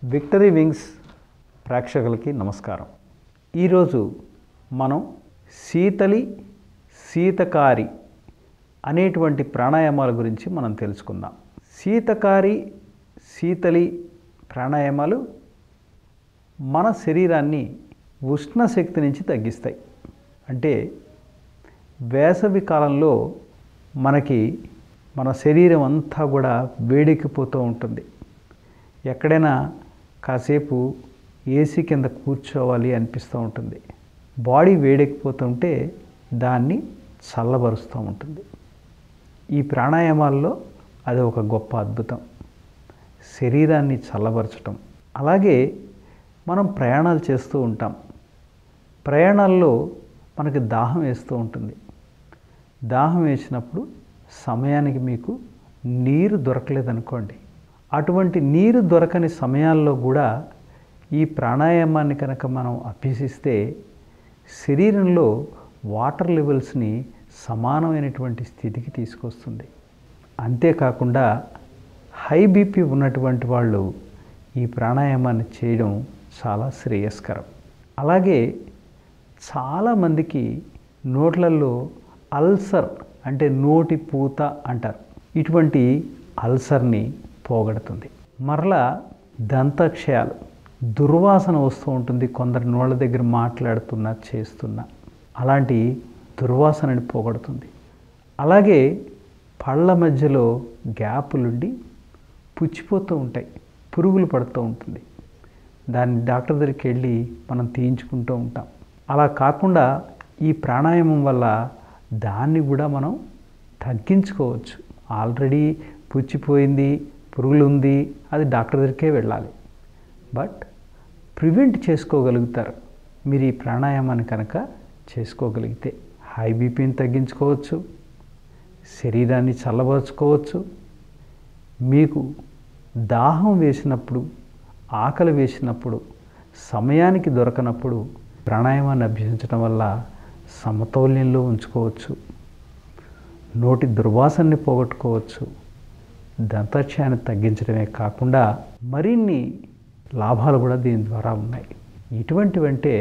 victory wings ప్రేక్షకులకి నమస్కారం ఈరోజు మనం శీతలి శీతకారి అనేటువంటి ప్రాణాయామాల గురించి మనం తెలుసుకుందాం శీతకారి శీతలి ప్రాణాయామాలు మన శరీరాన్ని ఉష్ణశక్తి నుంచి తగ్గిస్తాయి అంటే వేసవి కాలంలో మనకి మన శరీరం అంతా కూడా వేడెక్కిపోతూ ఉంటుంది ఎక్కడైనా కాసేపు ఏసీ కింద కూర్చోవాలి అనిపిస్తూ ఉంటుంది బాడీ వేడెక్కిపోతుంటే దాన్ని చల్లబరుస్తూ ఉంటుంది ఈ ప్రాణాయామాల్లో అది ఒక గొప్ప అద్భుతం శరీరాన్ని చల్లబరచటం అలాగే మనం ప్రయాణాలు చేస్తూ ఉంటాం ప్రయాణాల్లో మనకి దాహం వేస్తూ ఉంటుంది దాహం వేసినప్పుడు సమయానికి మీకు నీరు దొరకలేదనుకోండి అటువంటి నీరు దొరకని సమయాల్లో కూడా ఈ ప్రాణాయామాన్ని కనుక మనం అభ్యసిస్తే శరీరంలో వాటర్ లెవెల్స్ని సమానమైనటువంటి స్థితికి తీసుకొస్తుంది అంతేకాకుండా హై బీపీ ఉన్నటువంటి వాళ్ళు ఈ ప్రాణాయామాన్ని చేయడం చాలా శ్రేయస్కరం అలాగే చాలామందికి నోట్లలో అల్సర్ అంటే నోటి పూత అంటారు ఇటువంటి అల్సర్ని పోగొడుతుంది మరలా దంతక్షయాలు దుర్వాసన వస్తూ ఉంటుంది కొందరు నోళ్ళ దగ్గర మాట్లాడుతున్నా చేస్తున్నా అలాంటి దుర్వాసనని పోగొడుతుంది అలాగే పళ్ళ మధ్యలో గ్యాపులుండి పుచ్చిపోతూ ఉంటాయి పురుగులు పడుతూ ఉంటుంది దాన్ని డాక్టర్ దగ్గరికి వెళ్ళి మనం తీయించుకుంటూ ఉంటాం అలా కాకుండా ఈ ప్రాణాయామం వల్ల దాన్ని కూడా మనం తగ్గించుకోవచ్చు ఆల్రెడీ పుచ్చిపోయింది పురుగులు ఉంది అది డాక్టర్ దగ్గరికే వెళ్ళాలి బట్ ప్రివెంట్ చేసుకోగలుగుతారు మీరు ఈ ప్రాణాయామాన్ని కనుక చేసుకోగలిగితే హై బీపీని తగ్గించుకోవచ్చు శరీరాన్ని చల్లబరుచుకోవచ్చు మీకు దాహం వేసినప్పుడు ఆకలి వేసినప్పుడు సమయానికి దొరకనప్పుడు ప్రాణాయామాన్ని అభ్యసించడం వల్ల సమతౌల్యంలో ఉంచుకోవచ్చు నోటి దుర్వాసనని పోగొట్టుకోవచ్చు దంతక్షయాన్ని తగ్గించడమే కాకుండా మరిన్ని లాభాలు కూడా దీని ద్వారా ఉన్నాయి ఇటువంటివంటే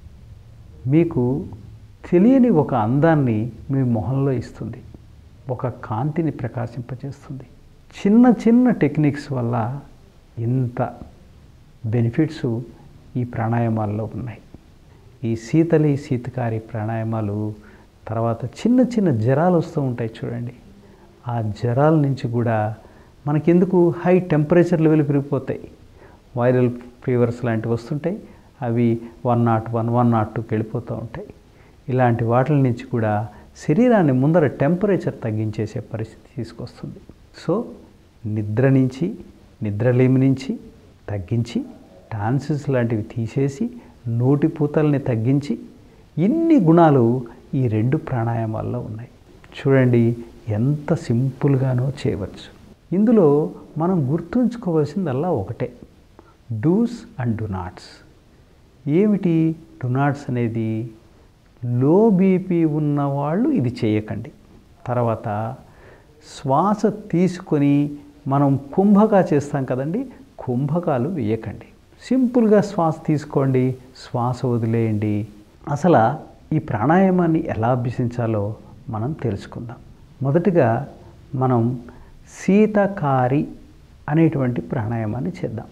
మీకు తెలియని ఒక అందాన్ని మీ మొహంలో ఇస్తుంది ఒక కాంతిని ప్రకాశింపజేస్తుంది చిన్న చిన్న టెక్నిక్స్ వల్ల ఇంత బెనిఫిట్స్ ఈ ప్రాణాయామాల్లో ఉన్నాయి ఈ శీతలి శీతకారి ప్రాణాయామాలు తర్వాత చిన్న చిన్న జ్వరాలు వస్తూ ఉంటాయి చూడండి ఆ జ్వరాల నుంచి కూడా మనకెందుకు హై టెంపరేచర్ లెవెల్ పెరిగిపోతాయి వైరల్ ఫీవర్స్ లాంటివి వస్తుంటాయి అవి one not one one not టూకి వెళ్ళిపోతూ ఉంటాయి ఇలాంటి వాటి నుంచి కూడా శరీరాన్ని ముందర టెంపరేచర్ తగ్గించేసే పరిస్థితి తీసుకొస్తుంది సో నిద్ర నుంచి నిద్రలేమి నుంచి తగ్గించి టాన్సిల్స్ లాంటివి తీసేసి నోటి పూతల్ని తగ్గించి ఇన్ని గుణాలు ఈ రెండు ప్రాణాయామాల్లో ఉన్నాయి చూడండి ఎంత సింపుల్గానో చేయవచ్చు ఇందులో మనం గుర్తుంచుకోవాల్సిందల్లా ఒకటే డూస్ అండ్ డు నాట్స్ ఏమిటి డు నాట్స్ అనేది లో బీపీ ఉన్నవాళ్ళు ఇది చేయకండి తర్వాత శ్వాస తీసుకొని మనం కుంభకా చేస్తాం కదండి కుంభకాలు వేయకండి సింపుల్గా శ్వాస తీసుకోండి శ్వాస వదిలేయండి అసలు ఈ ప్రాణాయామాన్ని ఎలా అభ్యసించాలో మనం తెలుసుకుందాం మొదటిగా మనం శీతకారి అనేటువంటి ప్రాణాయామాన్ని చేద్దాం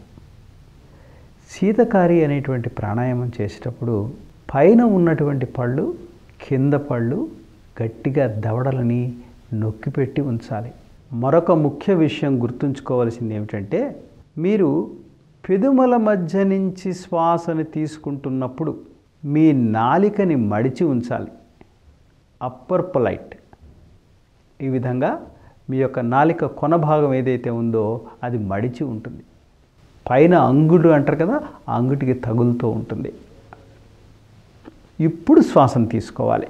శీతకారి అనేటువంటి ప్రాణాయామం చేసేటప్పుడు పైన ఉన్నటువంటి పళ్ళు కింద పళ్ళు గట్టిగా దవడలని నొక్కిపెట్టి ఉంచాలి మరొక ముఖ్య విషయం గుర్తుంచుకోవాల్సింది ఏమిటంటే మీరు పెదుమల మధ్య నుంచి శ్వాసని తీసుకుంటున్నప్పుడు మీ నాలికని మడిచి ఉంచాలి అప్పర్ పొలైట్ ఈ విధంగా మీ యొక్క నాలిక కొన భాగం ఏదైతే ఉందో అది మడిచి ఉంటుంది పైన అంగుడు అంటారు కదా ఆ అంగుటికి తగులుతూ ఉంటుంది ఇప్పుడు శ్వాసను తీసుకోవాలి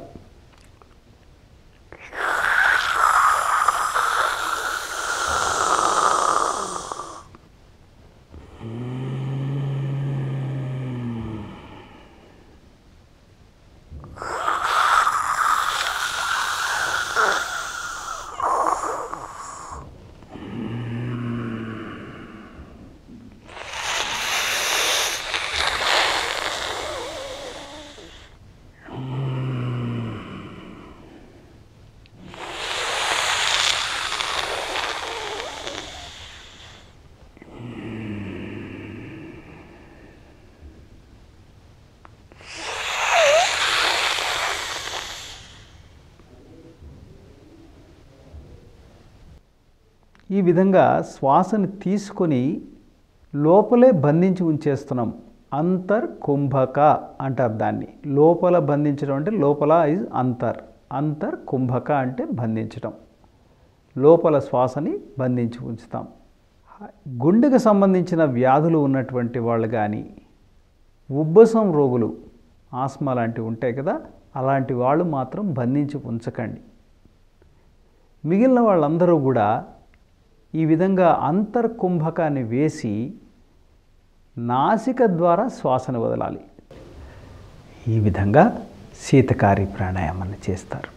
ఈ విధంగా శ్వాసని తీసుకొని లోపలే బంధించి ఉంచేస్తున్నాం అంతర్ కుంభక అంటారు దాన్ని లోపల బంధించడం అంటే లోపల ఇస్ అంతర్ అంతర్ కుంభక అంటే బంధించడం లోపల శ్వాసని బంధించి ఉంచుతాం గుండెకు సంబంధించిన వ్యాధులు ఉన్నటువంటి వాళ్ళు కానీ ఉబ్బసం రోగులు ఆస్మా లాంటివి ఉంటాయి కదా అలాంటి వాళ్ళు మాత్రం బంధించి ఉంచకండి మిగిలిన వాళ్ళందరూ కూడా ఈ విధంగా అంతర్కుంభకాన్ని వేసి నాసిక ద్వారా శ్వాసను వదలాలి ఈ విధంగా శీతకారి ప్రాణాయామాన్ని చేస్తారు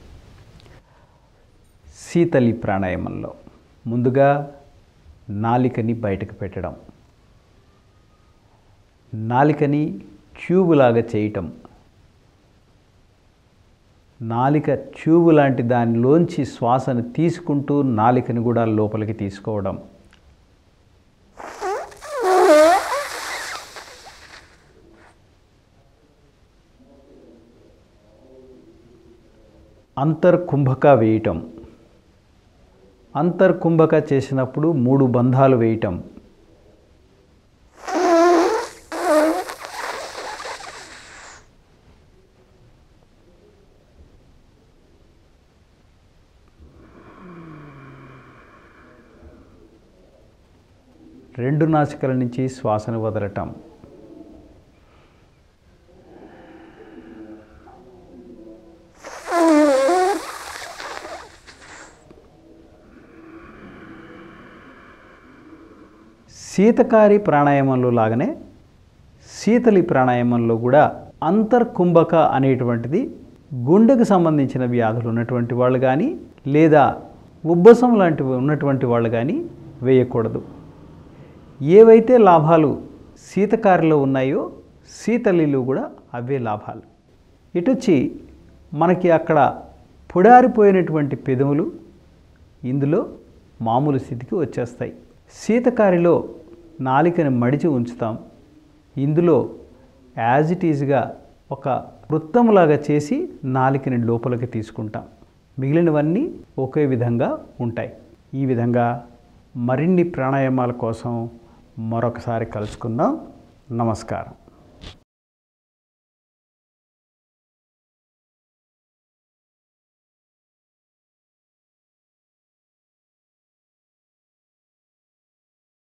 శీతలి ప్రాణాయామంలో ముందుగా నాలికని బయటకు పెట్టడం నాలికని ట్యూబులాగా చేయటం నాలిక ట్యూబు లాంటి దానిలోంచి శ్వాసను తీసుకుంటూ నాలికని కూడా లోపలికి తీసుకోవడం అంతర్కుంభక వేయటం అంతర్కుంభక చేసినప్పుడు మూడు బంధాలు వేయటం రెండు నాసికల నుంచి శ్వాసను వదలటం శీతకారి ప్రాణాయామంలో లాగానే శీతలి ప్రాణాయామంలో కూడా అంతర్కుంభక అనేటువంటిది గుండెకు సంబంధించిన వ్యాధులు ఉన్నటువంటి వాళ్ళు కానీ లేదా ఉబ్బసం లాంటివి ఉన్నటువంటి వాళ్ళు కానీ వేయకూడదు ఏవైతే లాభాలు శీతకారిలో ఉన్నాయో శీతలిలో కూడా అవే లాభాలు ఇటొచ్చి మనకి అక్కడ పొడారిపోయినటువంటి పెదవులు ఇందులో మామూలు స్థితికి వచ్చేస్తాయి శీతకారిలో నాలికని మడిచి ఉంచుతాం ఇందులో యాజ్ ఇట్ ఈజ్గా ఒక వృత్తంలాగా చేసి నాలికని లోపలికి తీసుకుంటాం మిగిలినవన్నీ ఒకే విధంగా ఉంటాయి ఈ విధంగా మరిన్ని ప్రాణాయామాల కోసం మరొకసారి కలుసుకుందాం నమస్కారం